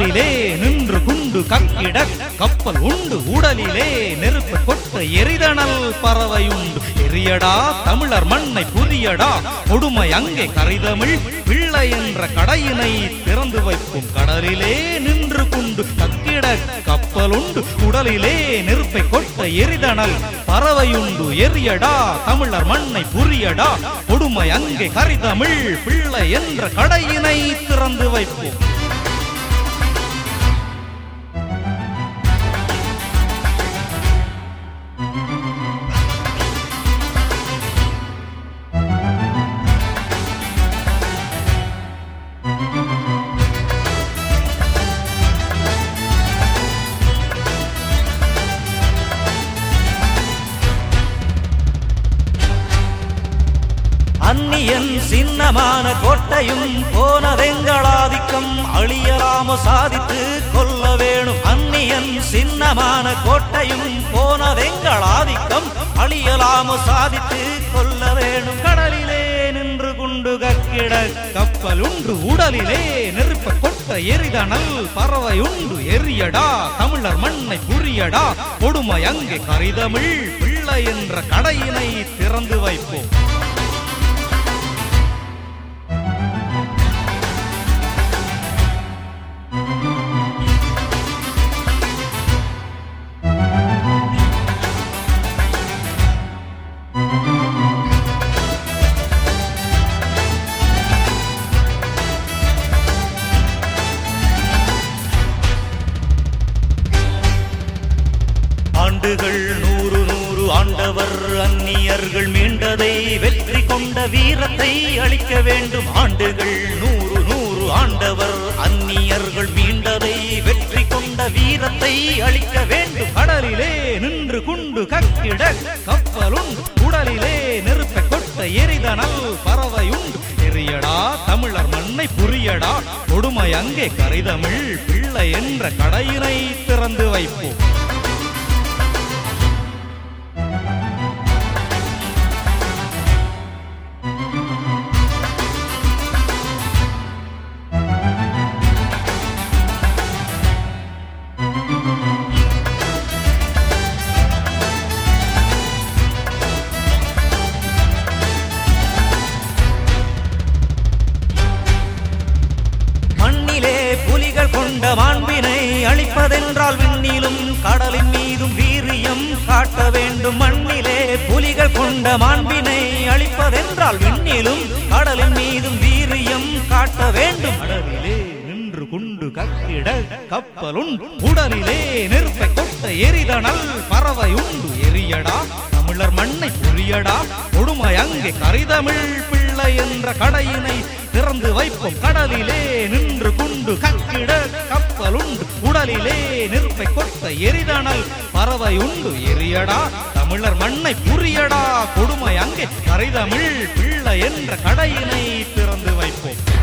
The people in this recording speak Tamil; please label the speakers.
Speaker 1: கடலிலே நின்று குண்டு கக்கிட கப்பல் உண்டு உடலிலே நெருப்பு கொட்ட எரிதனல் பறவை உண்டு எரியடா தமிழர் மண்ணை புரியடா கொடுமை அங்கே கரிதமிழ் பிள்ளை என்ற கடையினை திறந்து வைக்கும் கடலிலே நின்று குண்டு கக்கிட கப்பல் உண்டு உடலிலே நெருப்பை கொட்ட எரிதனல் பறவையுண்டு எரியடா தமிழர் மண்ணை புரியடா கொடுமை அங்கே கரிதமிழ் பிள்ளை என்ற கடையினை திறந்து வைப்போம்
Speaker 2: அந்நியன் சின்னமான கோட்டையும் போனதெங்களாதிக்கம் அழியலாம சாதித்து கொல்ல வேணும் அந்நியன் சின்னமான கோட்டையும் போனதெங்களாதிக்கம் அழியலாம சாதித்து கொல்ல வேணும்
Speaker 1: கடலிலே நின்று குண்டு கக்கிட கப்பல் உண்டு உடலிலே நெருப்ப கொட்ட எரிதனல் பறவை உண்டு எரியடா தமிழர் மண்ணை புரியடா கொடுமை அங்கே கரிதமிழ் பிள்ளை என்ற கடையினை திறந்து வைப்போம்
Speaker 2: ஆண்டுகள் நூறு நூறு ஆண்டவர் அந்நியர்கள் மீண்டதை வெற்றி கொண்ட வீரத்தை அளிக்க வேண்டும் ஆண்டுகள் நூறு நூறு ஆண்டவர் அந்நியர்கள் மீண்டதை வெற்றி கொண்ட வீரத்தை அளிக்க வேண்டும்
Speaker 1: கடலிலே நின்று குண்டு கக்கிட கப்பல் உண்டு உடலிலே நெருப்பை கொட்ட எரிதனல் பறவை உண்டு எரியடா தமிழர் மண்ணை புரியடா கொடுமை அங்கே கரிதமிழ் பிள்ளை என்ற கடையினை திறந்து வைப்போம்
Speaker 2: மண்ணிலே புலிகள் கொண்ட மாண்பினை அழிப்பதென்றால் விண்ணிலும் கடலின் மீதும் வீரியம் காட்ட வேண்டும் மண்ணிலே புலிகள் கொண்ட மாண்பினை அழிப்பதென்றால் விண்ணிலும் கடலின் மீதும் வீரியம் காட்ட வேண்டும்
Speaker 1: கடலிலே நின்று குண்டு கக்கிட கப்பல் உண்டு உடலிலே நெருப்பை கொட்ட எரிதனல் பறவை உண்டு எரியடா தமிழர் மண்ணை புரியடா கொடுமை அங்கே கரிதமிழ் பிள்ளை என்ற கடையினை திறந்து வைப்போம் கடலிலே நின்று குண்டு கக்கிட கப்பல் உண்டு உடலிலே நெருப்பை கொட்ட எரிதனல் பறவை உண்டு எரியடா தமிழர் மண்ணை புரியடா கொடுமை அங்கே கரிதமிழ் பிள்ளை என்ற கடையினை திறந்து வைப்போம்